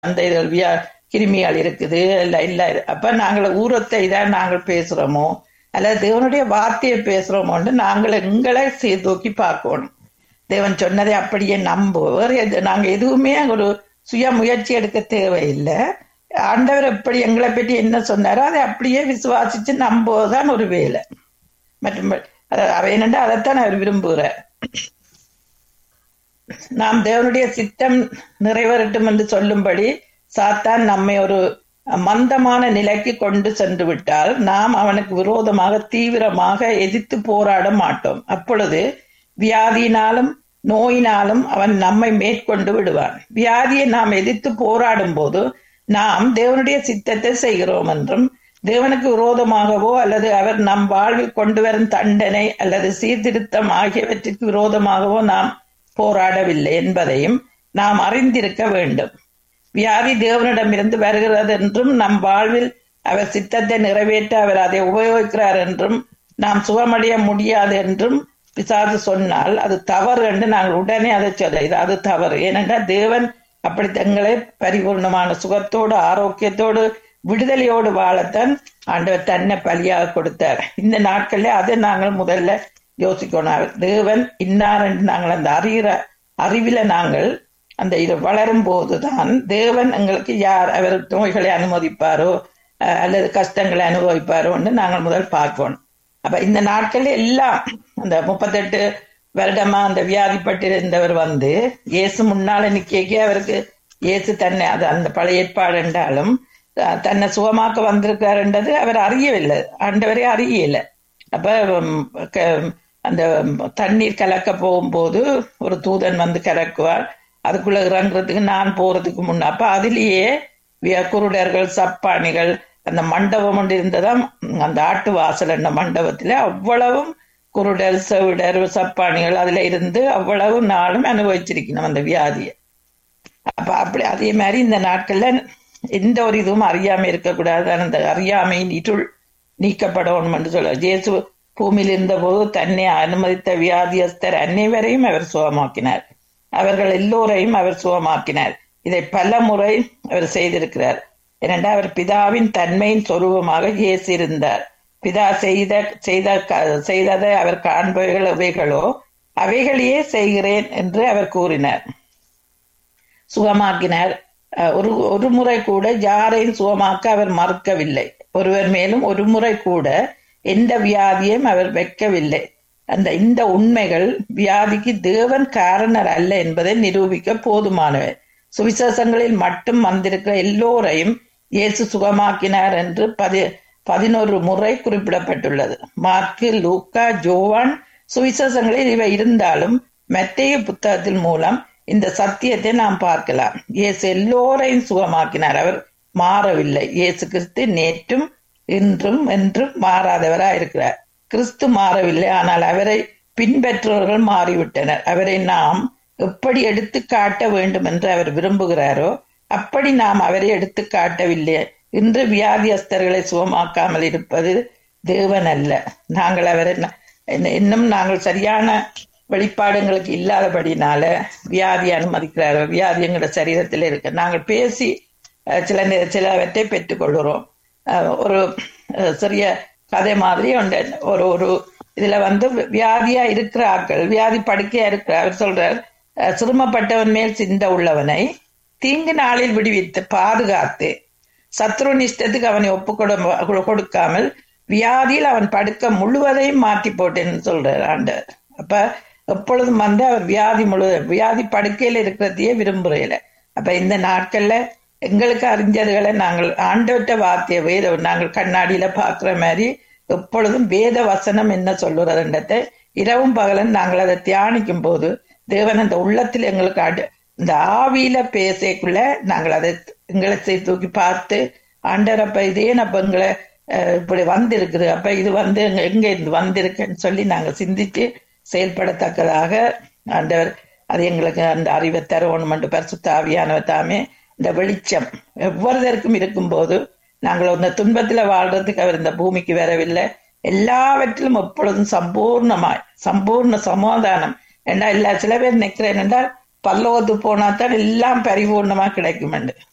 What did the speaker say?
அந்த இது வியா கிருமிகள் இருக்குது இல்ல இல்ல அப்ப நாங்கள் ஊரத்தை தான் நாங்கள் பேசுறோமோ அல்லது தேவனுடைய வார்த்தையை பேசுறோமோன்னு நாங்கள் எங்களை சீர்தூக்கி பார்க்கணும் தேவன் சொன்னதை அப்படியே நம்பு வேற எது- நாங்க எதுவுமே ஒரு சுய முயற்சி எடுக்க தேவையில்லை ஆண்டவர் எப்படி எங்களை பற்றி என்ன சொன்னாரோ அதை அப்படியே விசுவாசிச்சு நம்புவதுதான் ஒரு வேலை மற்றும் என்னண்டா அதைத்தான் அவர் விரும்புகிறார் நாம் தேவனுடைய சித்தம் நிறைவேறட்டும் என்று சொல்லும்படி சாத்தான் நம்மை ஒரு மந்தமான நிலைக்கு கொண்டு சென்று விட்டால் நாம் அவனுக்கு விரோதமாக தீவிரமாக எதிர்த்து போராட மாட்டோம் அப்பொழுது வியாதியினாலும் நோயினாலும் அவன் நம்மை மேற்கொண்டு விடுவான் வியாதியை நாம் எதிர்த்து போராடும் போது நாம் தேவனுடைய சித்தத்தை செய்கிறோம் என்றும் தேவனுக்கு விரோதமாகவோ அல்லது அவர் நம் வாழ்வில் கொண்டு வரும் தண்டனை அல்லது சீர்திருத்தம் ஆகியவற்றிற்கு விரோதமாகவோ நாம் போராடவில்லை என்பதையும் நாம் அறிந்திருக்க வேண்டும் வியாதி தேவனிடமிருந்து வருகிறது என்றும் நம் வாழ்வில் அவர் சித்தத்தை நிறைவேற்ற அவர் அதை உபயோகிக்கிறார் என்றும் நாம் சுகமடைய முடியாது என்றும் பிசாசு சொன்னால் அது தவறு என்று நாங்கள் உடனே அதை சொல்ல இது அது தவறு ஏனென்றால் தேவன் அப்படி தங்களை பரிபூர்ணமான சுகத்தோடு ஆரோக்கியத்தோடு விடுதலையோடு வாழத்தான் ஆண்டவர் தன்னை பலியாக கொடுத்தார் இந்த நாட்கள்ல அதை நாங்கள் முதல்ல யோசிக்கணும் அவர் தேவன் இன்னார் என்று நாங்கள் அந்த அறிகிற அறிவில நாங்கள் அந்த இது வளரும் போதுதான் தேவன் எங்களுக்கு யார் அவர் நோய்களை அனுமதிப்பாரோ அஹ், அல்லது கஷ்டங்களை அனுபவிப்பாரோன்னு நாங்கள் முதல் பார்க்கணும் அப்ப இந்த நாட்கள்ல எல்லாம் அந்த முப்பத்தெட்டு வருடமா அந்த வியாதிப்பட்டிருந்தவர் வந்து இயேசு முன்னால நிக்க அவருக்கு இயேசு தன்னை அது அந்த பழைய ஏற்பாடு என்றாலும் அஹ், தன்னை சுகமாக்க வந்திருக்காருன்றது அவர் அறியவில்லை ஆண்டவரே அறியல அப்ப உம், க- அந்த தண்ணீர் கலக்க போகும்போது ஒரு தூதன் வந்து கலக்குவார் அதுக்குள்ள இறங்குறதுக்கு நான் போறதுக்கு முன்ன அப்ப அதுலயே விய- குருடர்கள் சப்பானிகள் அந்த மண்டபம் ஒன்று இருந்ததாம் அந்த ஆட்டு வாசல் என்ற மண்டபத்துல அவ்வளவும் குருடர் செவிடர் சப்பானிகள் அதுல இருந்து அவ்வளவு நாளும் அனுபவிச்சிருக்கணும் அந்த வியாதியை அப்ப அப்படி அதே மாதிரி இந்த நாட்கள்ல எந்த ஒரு இதுவும் அறியாம இருக்கக்கூடாது அந்த அறியாமையின் இருள் நீக்கப்படணும் என்று சொல்ல இயேசு பூமியில் இருந்தபோது தன்னை அனுமதித்த வியாதியஸ்தர் அனைவரையும் அவர் சுகமாக்கினார் அவர்கள் எல்லோரையும் அவர் சுகமாக்கினார் இதை பல முறை அவர் செய்திருக்கிறார் ஏனென்றால் அவர் பிதாவின் தன்மையின் சொரூபமாக இயேசு இருந்தார் பிதா செய்த செய்த க- செய்ததை அவர் காண்பவைகள் அவைகளோ அவைகளையே செய்கிறேன் என்று அவர் கூறினார் சுகமாக்கினார் அஹ், ஒரு ஒரு முறை கூட யாரையும் சுகமாக்க அவர் மறுக்கவில்லை ஒருவர் மேலும் ஒரு முறை கூட எந்த வியாதியையும் அவர் வைக்கவில்லை அந்த இந்த உண்மைகள் வியாதிக்கு தேவன் காரணர் அல்ல என்பதை நிரூபிக்க போதுமானவை சுவிசேஷங்களில் மட்டும் வந்திருக்கிற எல்லோரையும் இயேசு சுகமாக்கினார் என்று பதி பதினோரு முறை குறிப்பிடப்பட்டுள்ளது மார்க்கு லூக்கா ஜோவான் சுவிசேஷங்களில் இவை இருந்தாலும் மத்தேயு புத்தகத்தின் மூலம் இந்த சத்தியத்தை நாம் பார்க்கலாம் இயேசு எல்லோரையும் சுகமாக்கினார் அவர் மாறவில்லை இயேசு கிறிஸ்து நேற்றும் இன்றும் என்றும் மாறாதவராய் இருக்கிறார் கிறிஸ்து மாறவில்லை ஆனால் அவரை பின்பற்றுபவர்கள் மாறிவிட்டனர் அவரை நாம் எப்படி எடுத்து காட்ட வேண்டும் என்று அவர் விரும்புகிறாரோ அப்படி நாம் அவரை எடுத்து காட்டவில்லை இன்று வியாதியஸ்தர்களை சுகமாக்காமல் இருப்பது தேவன் அல்ல நாங்கள் அவரை ந- இன்ன- இன்னும் நாங்கள் சரியான வெளிப்பாடுங்களுக்கு இல்லாதபடினால வியாதி அனுமதிக்கிறாரோ வியாதி எங்களோட சரீரத்தில் இருக்கு நாங்கள் பேசி அஹ், சில நே- சிலவற்றை பெற்றுக்கொள்கிறோம் அஹ், ஒரு அஹ், சிறிய கதை மாதிரி உண்டு ஒரு ஒரு இதுல வந்து வியாதியா இருக்கிற ஆட்கள் வியாதி படுக்கையா இருக்கிற அவர் சொல்றார் அஹ், சிறுமப்பட்டவன் மேல் சிந்த உள்ளவனை தீங்கு நாளில் விடுவித்து பாதுகாத்து சத்ரு நிஷ்டத்துக்கு அவனை ஒப்பு கொடு- கொடுக்காமல் வியாதியில் அவன் படுக்க முழுவதையும் மாற்றி போட்டேன்னு சொல்றார் ஆண்டவர் அப்ப எப்பொழுதும் வந்து அவர் வியாதி முழு வியாதி படுக்கையில இருக்கிறதையே விரும்புறையில அப்ப இந்த நாட்கள்ல எங்களுக்கு அறிஞ்சதுகளை நாங்கள் ஆண்டவற்ற வார்த்தையை வேத நாங்கள் கண்ணாடியில பாக்குற மாதிரி எப்பொழுதும் வேத வசனம் என்ன சொல்லுறதுன்றதை இரவும் பகலும் நாங்கள் அதை தியானிக்கும் போது தேவன் அந்த உள்ளத்தில் எங்களுக்கு அடு இந்த ஆவியில பேசக்குள்ள நாங்கள் அதை எங்களை சீ- தூக்கி பார்த்து ஆண்டவர் அப்ப இதே அப்ப எங்களை அஹ், இப்படி வந்திருக்குது அப்ப இது வந்து எங்க- எங்க இருந்து வந்திருக்குன்னு சொல்லி நாங்க சிந்திச்சு செயல்படத்தக்கதாக ஆண்டவர் அது எங்களுக்கு அந்த அறிவை தருவணும் என்று பரிசுத்த ஆவியானவர் தாமே இந்த வெளிச்சம் எவ்வொருத்தருக்கும் இருக்கும்போது நாங்கள் இந்த துன்பத்துல வாழ்றதுக்கு அவர் இந்த பூமிக்கு வரவில்லை எல்லாவற்றிலும் எப்பொழுதும் சம்பூர்ணமாய் சம்பூர்ண சமாதானம் ஏண்டா எல்லா சில பேர் நிக்கிறேன் என்றால் பல்லவத்து போனா தான் எல்லாம் பரிபூர்ணமா கிடைக்கும் என்று